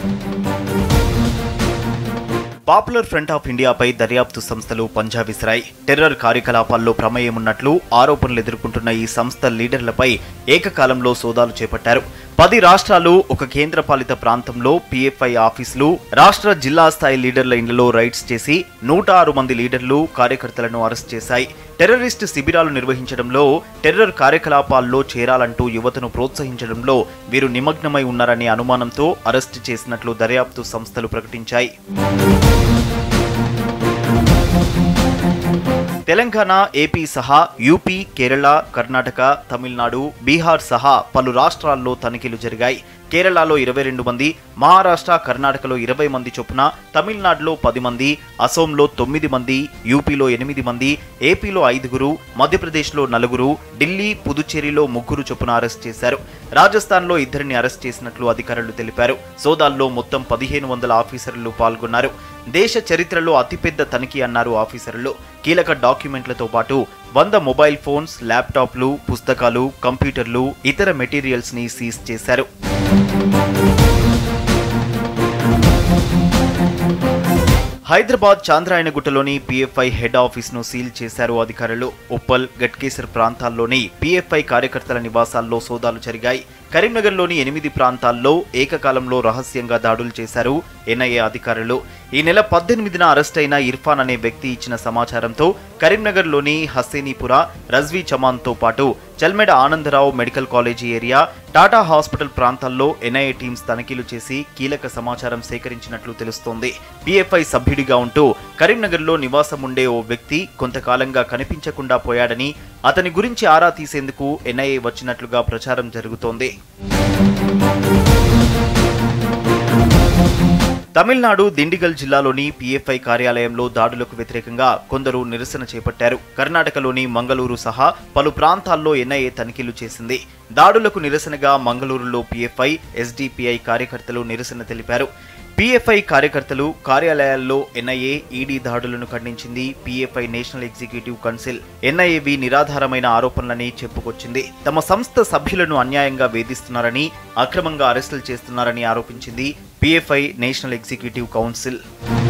popular front of ఇండియాపై దర్యాప్తు సంస్థలు పంజా విసిరాయి terror కార్యకలాపాల్లో ప్రమేయం ఉన్నట్లు ఆరోపణలు ఎదుర్కొంటున్న ఈ సంస్థ లీడర్లపై ఏకకాలంలో సోదాలు చేపట్టారు పది రాష్ట్రాలు ఒక కేంద్రపాలిత ప్రాంతంలో పీఎఫ్ఐ ఆఫీసులు రాష్ట్ర జిల్లా స్థాయి లీడర్ల ఇండ్లలో రైడ్స్ చేసి నూట ఆరు మంది లీడర్లు కార్యకర్తలను అరెస్ట్ చేశాయి టెర్రరిస్ట్ శిబిరాలు నిర్వహించడంలో టెర్రర్ కార్యకలాపాల్లో చేరాలంటూ యువతను ప్రోత్సహించడంలో వీరు నిమగ్నమై ఉన్నారనే అనుమానంతో అరెస్ట్ చేసినట్లు దర్యాప్తు సంస్థలు ప్రకటించాయి తెలంగాణ ఏపీ సహా యూపీ కేరళ కర్ణాటక తమిళనాడు బీహార్ సహా పలు రాష్ట్రాల్లో తనిఖీలు జరిగాయి కేరళలో ఇరవై రెండు మంది మహారాష్ట్ర కర్ణాటకలో ఇరవై మంది చొప్పున తమిళనాడులో పది మంది అసోంలో తొమ్మిది మంది యూపీలో ఎనిమిది మంది ఏపీలో ఐదుగురు మధ్యప్రదేశ్లో నలుగురు ఢిల్లీ పుదుచ్చేరిలో ముగ్గురు చొప్పున అరెస్ట్ చేశారు రాజస్థాన్లో ఇద్దరిని అరెస్ట్ చేసినట్లు అధికారులు తెలిపారు సోదాల్లో మొత్తం పదిహేను వందల ఆఫీసర్లు పాల్గొన్నారు దేశ చరిత్రలో అతిపెద్ద తనిఖీ అన్నారు ఆఫీసర్లు కీలక డాక్యుమెంట్లతో పాటు వంద మొబైల్ ఫోన్స్ ల్యాప్టాప్లు పుస్తకాలు కంప్యూటర్లు ఇతర మెటీరియల్స్ ని సీజ్ చేశారు హైదరాబాద్ చాంద్రాయణగుట్టలోని పీఎఫ్ఐ హెడ్ ఆఫీస్ ను సీల్ చేశారు అధికారులు ఉప్పల్ గట్కేసర్ ప్రాంతాల్లోని పీఎఫ్ఐ కార్యకర్తల నివాసాల్లో సోదాలు జరిగాయి కరీంనగర్లోని ఎనిమిది ప్రాంతాల్లో ఏకకాలంలో రహస్యంగా దాడులు చేశారు ఎన్ఐఏ అధికారులు ఈ నెల పద్దెనిమిదిన అరెస్ట్ అయిన ఇర్ఫాన్ అనే వ్యక్తి ఇచ్చిన సమాచారంతో కరీంనగర్లోని హస్సేనీపుర రజ్వీ చమాన్తో పాటు Chalmeda Anandarao medical college area Tata hospital ప్రాంతాల్లో ఎన్ఐఏ టీమ్స్ తనిఖీలు చేసి కీలక సమాచారం సేకరించినట్లు తెలుస్తోంది పీఎఫ్ఐ సభ్యుడిగా ఉంటూ కరీంనగర్లో నివాసం ఉండే ఓ వ్యక్తి కొంతకాలంగా కనిపించకుండా పోయాడని అతని గురించి ఆరా తీసేందుకు ఎన్ఐఏ వచ్చినట్లుగా ప్రచారం జరుగుతోంది తమిళనాడు దిండిగల్ జిల్లాలోని పీఎఫ్ఐ కార్యాలయంలో దాడులకు వ్యతిరేకంగా కొందరు నిరసన చేపట్టారు కర్ణాటకలోని మంగళూరు సహా పలు ప్రాంతాల్లో ఎన్ఐఏ తనిఖీలు చేసింది దాడులకు నిరసనగా మంగళూరులో పీఎఫ్ఐ ఎస్డిపిఐ కార్యకర్తలు నిరసన తెలిపారు పీఎఫ్ఐ కార్యకర్తలు కార్యాలయాల్లో ఎన్ఐఏ ఈడీ దాడులను ఖండించింది పీఎఫ్ఐ నేషనల్ ఎగ్జిక్యూటివ్ కౌన్సిల్ ఎన్ఐఏవి నిరాధారమైన ఆరోపణలని చెప్పుకొచ్చింది తమ సంస్థ సభ్యులను అన్యాయంగా వేధిస్తున్నారని అక్రమంగా అరెస్టులు చేస్తున్నారని ఆరోపించింది పీఎఫ్ఐ నేషనల్ ఎగ్జిక్యూటివ్ కౌన్సిల్